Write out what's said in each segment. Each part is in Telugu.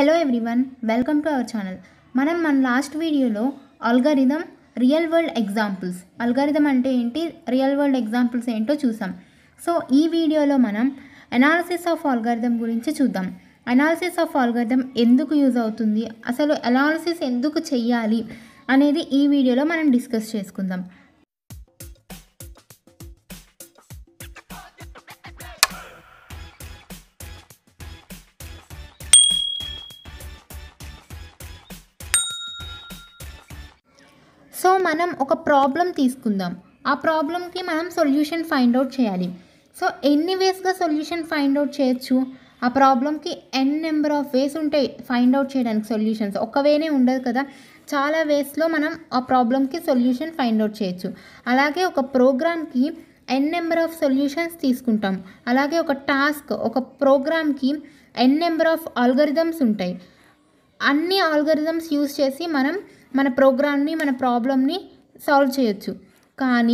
hello everyone welcome to our channel మనం మన లాస్ట్ వీడియోలో algorithm real world examples algorithm అంటే ఏంటి రియల్ వరల్డ్ ఎగ్జాంపుల్స్ ఏంటో చూసాం సో ఈ వీడియోలో మనం అనాలిసిస్ ఆఫ్ అల్గారిథం గురించి చూద్దాం అనాలిసిస్ ఆఫ్ అల్గారిథం ఎందుకు యూజ్ అవుతుంది అసలు అనాలిసిస్ ఎందుకు చెయ్యాలి అనేది ఈ వీడియోలో మనం డిస్కస్ చేసుకుందాం సో మనం ఒక ప్రాబ్లం తీసుకుందాం ఆ ప్రాబ్లంకి మనం సొల్యూషన్ ఫైండ్ అవుట్ చేయాలి సో ఎన్ని వేస్గా సొల్యూషన్ ఫైండ్ అవుట్ చేయొచ్చు ఆ ప్రాబ్లంకి ఎన్ నెంబర్ ఆఫ్ వేస్ ఉంటాయి ఫైండ్ అవుట్ చేయడానికి సొల్యూషన్స్ ఒక వేనే ఉండదు కదా చాలా వేస్లో మనం ఆ ప్రాబ్లంకి సొల్యూషన్ ఫైండ్ అవుట్ చేయొచ్చు అలాగే ఒక ప్రోగ్రామ్కి ఎన్ నెంబర్ ఆఫ్ సొల్యూషన్స్ తీసుకుంటాం అలాగే ఒక టాస్క్ ఒక ప్రోగ్రామ్కి ఎన్ నెంబర్ ఆఫ్ ఆల్గరిథమ్స్ ఉంటాయి అన్ని ఆల్గరిథమ్స్ యూజ్ చేసి మనం మన ప్రోగ్రామ్ని మన ప్రాబ్లమ్ని సాల్వ్ చేయొచ్చు కానీ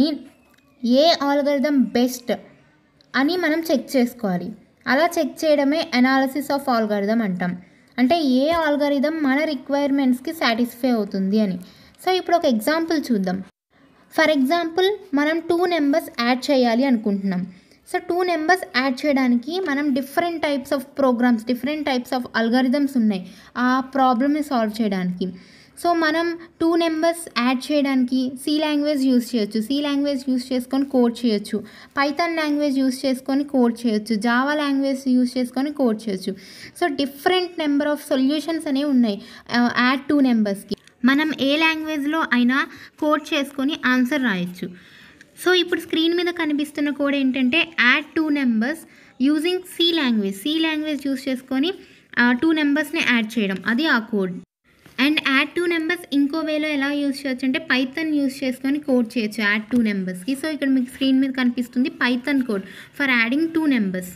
ఏ ఆల్గరిథం బెస్ట్ అని మనం చెక్ చేసుకోవాలి అలా చెక్ చేయడమే అనాలసిస్ ఆఫ్ ఆల్గరిథం అంటాం అంటే ఏ ఆల్గరిథం మన రిక్వైర్మెంట్స్కి సాటిస్ఫై అవుతుంది అని సో ఇప్పుడు ఒక ఎగ్జాంపుల్ చూద్దాం ఫర్ ఎగ్జాంపుల్ మనం టూ నెంబర్స్ యాడ్ చేయాలి అనుకుంటున్నాం సో టూ నెంబర్స్ యాడ్ చేయడానికి మనం different types of programs different types of algorithms ఉన్నాయి ఆ ప్రాబ్లమ్ని సాల్వ్ చేయడానికి సో మనం టూ నెంబర్స్ యాడ్ చేయడానికి సి లాంగ్వేజ్ యూస్ చేయొచ్చు సి లాంగ్వేజ్ యూస్ చేసుకొని కోడ్ చేయొచ్చు పైథాన్ లాంగ్వేజ్ యూస్ చేసుకొని కోడ్ చేయొచ్చు జావా లాంగ్వేజ్ యూస్ చేసుకొని కోడ్ చేయొచ్చు so different number of solutions అనేవి ఉన్నాయి యాడ్ టూ నెంబర్స్కి మనం ఏ లాంగ్వేజ్లో అయినా కోడ్ చేసుకొని ఆన్సర్ రాయొచ్చు సో ఇప్పుడు స్క్రీన్ మీద కనిపిస్తున్న కోడ్ ఏంటంటే add two numbers using C language C language use చేసుకొని టూ నెంబర్స్ని యాడ్ చేయడం అది ఆ code and add two numbers ఇంకో వేలో ఎలా యూస్ చేయొచ్చు అంటే పైథన్ యూస్ చేసుకొని కోడ్ చేయొచ్చు యాడ్ టూ నెంబర్స్కి సో ఇక్కడ మీకు స్క్రీన్ మీద కనిపిస్తుంది Python code for adding two numbers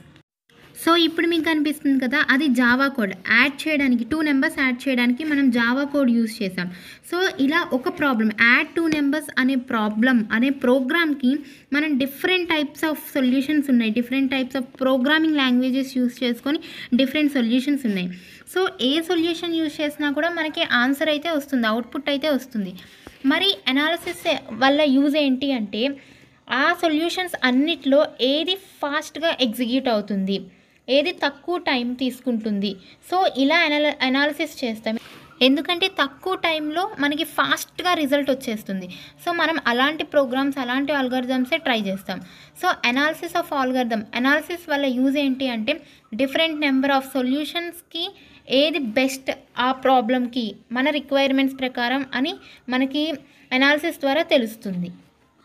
so ఇప్పుడు మీకు కనిపిస్తుంది కదా అది జావా కోడ్ యాడ్ చేయడానికి టూ నెంబర్స్ యాడ్ చేయడానికి మనం జావా కోడ్ యూస్ చేసాం సో ఇలా ఒక ప్రాబ్లం యాడ్ టూ నెంబర్స్ అనే ప్రాబ్లం అనే ప్రోగ్రామ్కి మనం డిఫరెంట్ టైప్స్ ఆఫ్ సొల్యూషన్స్ ఉన్నాయి different types of programming languages use చేసుకొని డిఫరెంట్ సొల్యూషన్స్ ఉన్నాయి సో ఏ సొల్యూషన్ యూస్ చేసినా కూడా మనకి ఆన్సర్ అయితే వస్తుంది అవుట్పుట్ అయితే వస్తుంది మరి అనాలిసిస్ వల్ల యూజ్ ఏంటి అంటే ఆ సొల్యూషన్స్ అన్నిట్లో ఏది ఫాస్ట్గా ఎగ్జిక్యూట్ అవుతుంది ఏది తక్కువ టైం తీసుకుంటుంది సో ఇలా అనాల అనాలిసిస్ చేస్తాం ఎందుకంటే తక్కువ టైంలో మనకి ఫాస్ట్గా రిజల్ట్ వచ్చేస్తుంది సో మనం అలాంటి ప్రోగ్రామ్స్ అలాంటి ఆల్గరిథమ్సే ట్రై చేస్తాం so analysis of algorithm analysis వల్ల యూజ్ ఏంటి అంటే డిఫరెంట్ నెంబర్ ఆఫ్ సొల్యూషన్స్కి ఏది బెస్ట్ ఆ ప్రాబ్లంకి మన రిక్వైర్మెంట్స్ ప్రకారం అని మనకి అనాలిసిస్ ద్వారా తెలుస్తుంది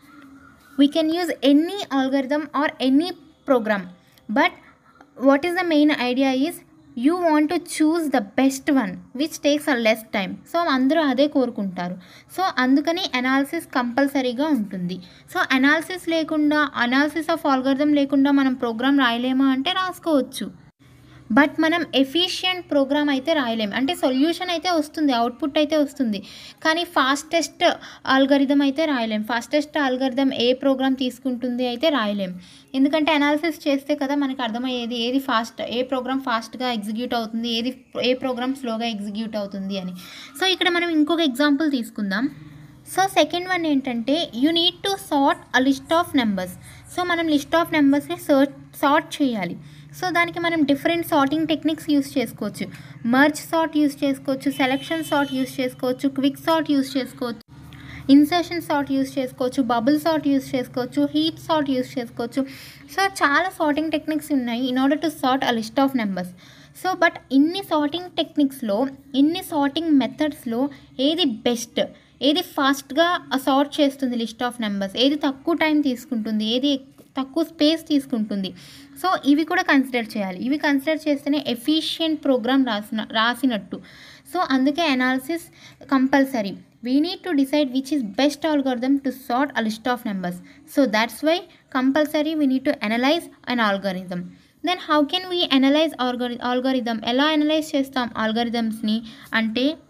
we can use any algorithm or any program but what is the main idea is you want to choose the best one which takes a less time so అందరూ అదే కోరుకుంటారు సో అందుకని అనాలిసిస్ కంపల్సరీగా ఉంటుంది సో అనాలిసిస్ లేకుండా అనాలిసిస్ ఆఫ్ ఆల్గరిథం లేకుండా మనం ప్రోగ్రామ్ రాయలేమా అంటే రాసుకోవచ్చు బట్ మనం ఎఫిషియంట్ ప్రోగ్రామ్ అయితే రాయలేం అంటే సొల్యూషన్ అయితే వస్తుంది అవుట్పుట్ అయితే వస్తుంది కానీ ఫాస్టెస్ట్ ఆల్గరిథం అయితే రాయలేం ఫాస్టెస్ట్ ఆల్గరిథం ఏ ప్రోగ్రామ్ తీసుకుంటుంది అయితే రాయలేం ఎందుకంటే అనాలిసిస్ చేస్తే కదా మనకు అర్థమయ్యేది ఏది ఫాస్ట్ ఏ ప్రోగ్రామ్ ఫాస్ట్గా ఎగ్జిక్యూట్ అవుతుంది ఏది ఏ ప్రోగ్రామ్ స్లోగా ఎగ్జిక్యూట్ అవుతుంది అని సో ఇక్కడ మనం ఇంకొక ఎగ్జాంపుల్ తీసుకుందాం సో సెకండ్ వన్ ఏంటంటే you need to sort a list of numbers so మనం లిస్ట్ ఆఫ్ నెంబర్స్ని సర్ట్ సార్ట్ చేయాలి సో దానికి మనం డిఫరెంట్ సార్టింగ్ టెక్నిక్స్ యూస్ చేసుకోవచ్చు మర్జ్ సార్ట్ యూస్ చేసుకోవచ్చు సెలెక్షన్ సార్ట్ యూస్ చేసుకోవచ్చు క్విక్ సార్ట్ యూస్ చేసుకోవచ్చు ఇన్సర్షన్ సార్ట్ యూస్ చేసుకోవచ్చు బబుల్ సార్ట్ యూస్ చేసుకోవచ్చు హీట్ సార్ట్ యూస్ చేసుకోవచ్చు సో చాలా సార్టింగ్ టెక్నిక్స్ ఉన్నాయి in order to sort a list of numbers so but ఇన్ని సార్టింగ్ టెక్నిక్స్లో ఇన్ని సార్టింగ్ మెథడ్స్లో ఏది బెస్ట్ ఏది ఫాస్ట్గా సార్ట్ చేస్తుంది లిస్ట్ ఆఫ్ నెంబర్స్ ఏది తక్కువ టైం తీసుకుంటుంది ఏది తక్కువ స్పేస్ తీసుకుంటుంది సో ఇవి కూడా కన్సిడర్ చేయాలి ఇవి కన్సిడర్ చేస్తేనే ఎఫిషియెంట్ ప్రోగ్రామ్ రాసిన రాసినట్టు సో అందుకే analysis compulsory we need to decide which is best algorithm to sort a list of numbers so that's why compulsory we need to analyse an algorithm then how can we analyse algorithm algorithm ఎలా అనలైజ్ చేస్తాం ఆల్గరిథమ్స్ని అంటే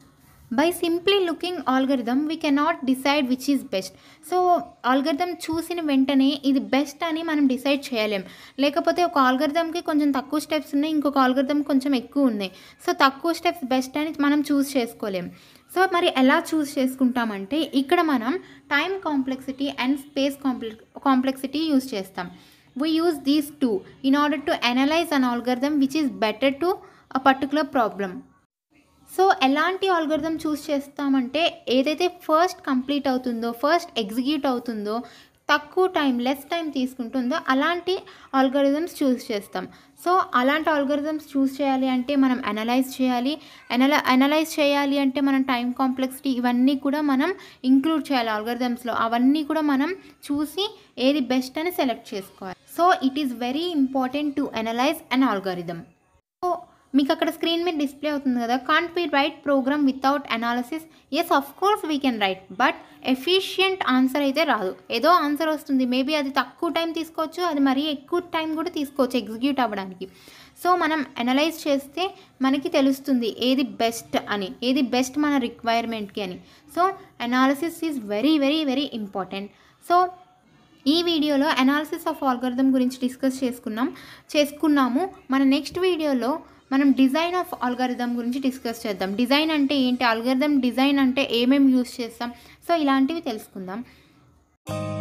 by simply looking algorithm we cannot decide which is best so algorithm చూసిన వెంటనే ఇది బెస్ట్ అని మనం డిసైడ్ చేయలేం లేకపోతే ఒక ఆల్గరిథమ్కి కొంచెం తక్కువ స్టెప్స్ ఉన్నాయి ఇంకొక ఆల్గరిథమ్ కొంచెం ఎక్కువ ఉన్నాయి సో తక్కువ స్టెప్స్ బెస్ట్ అని మనం చూస్ చేసుకోలేం సో మరి ఎలా చూస్ చేసుకుంటామంటే ఇక్కడ మనం time complexity and space complex complexity use చేస్తాం we use these two in order to analyse an algorithm which is better to a particular problem so ఎలాంటి ఆల్గరిథం చూస్ చేస్తామంటే ఏదైతే ఫస్ట్ కంప్లీట్ అవుతుందో ఫస్ట్ ఎగ్జిక్యూట్ అవుతుందో తక్కువ టైం లెస్ టైం తీసుకుంటుందో అలాంటి ఆల్గరిథమ్స్ చూస్ చేస్తాం సో అలాంటి ఆల్గరిథమ్స్ చూస్ చేయాలి అంటే మనం అనలైజ్ చేయాలి అనల అనలైజ్ చేయాలి అంటే మనం టైం కాంప్లెక్సిటీ ఇవన్నీ కూడా మనం ఇంక్లూడ్ చేయాలి ఆల్గరిథమ్స్లో అవన్నీ కూడా మనం చూసి ఏది బెస్ట్ అని సెలెక్ట్ చేసుకోవాలి so it is very important to analyse an algorithm so మీకు అక్కడ స్క్రీన్ మీద డిస్ప్లే అవుతుంది కదా can't be write program without analysis yes of course we can write but efficient answer అయితే రాదు ఏదో ఆన్సర్ వస్తుంది మేబీ అది తక్కువ టైం తీసుకోవచ్చు అది మరీ ఎక్కువ టైం కూడా తీసుకోవచ్చు ఎగ్జిక్యూట్ అవ్వడానికి సో మనం అనలైజ్ చేస్తే మనకి తెలుస్తుంది ఏది బెస్ట్ అని ఏది బెస్ట్ మన రిక్వైర్మెంట్కి అని so analysis is very very very important so ఈ వీడియోలో అనాలిసిస్ ఆఫ్ ఆల్గరిథం గురించి డిస్కస్ చేసుకున్నాం చేసుకున్నాము మన నెక్స్ట్ వీడియోలో మనం డిజైన్ ఆఫ్ ఆల్గరిథం గురించి డిస్కస్ చేద్దాం డిజైన్ అంటే ఏంటి ఆల్గరిథం డిజైన్ అంటే ఏమేమి యూస్ చేస్తాం సో ఇలాంటివి తెలుసుకుందాం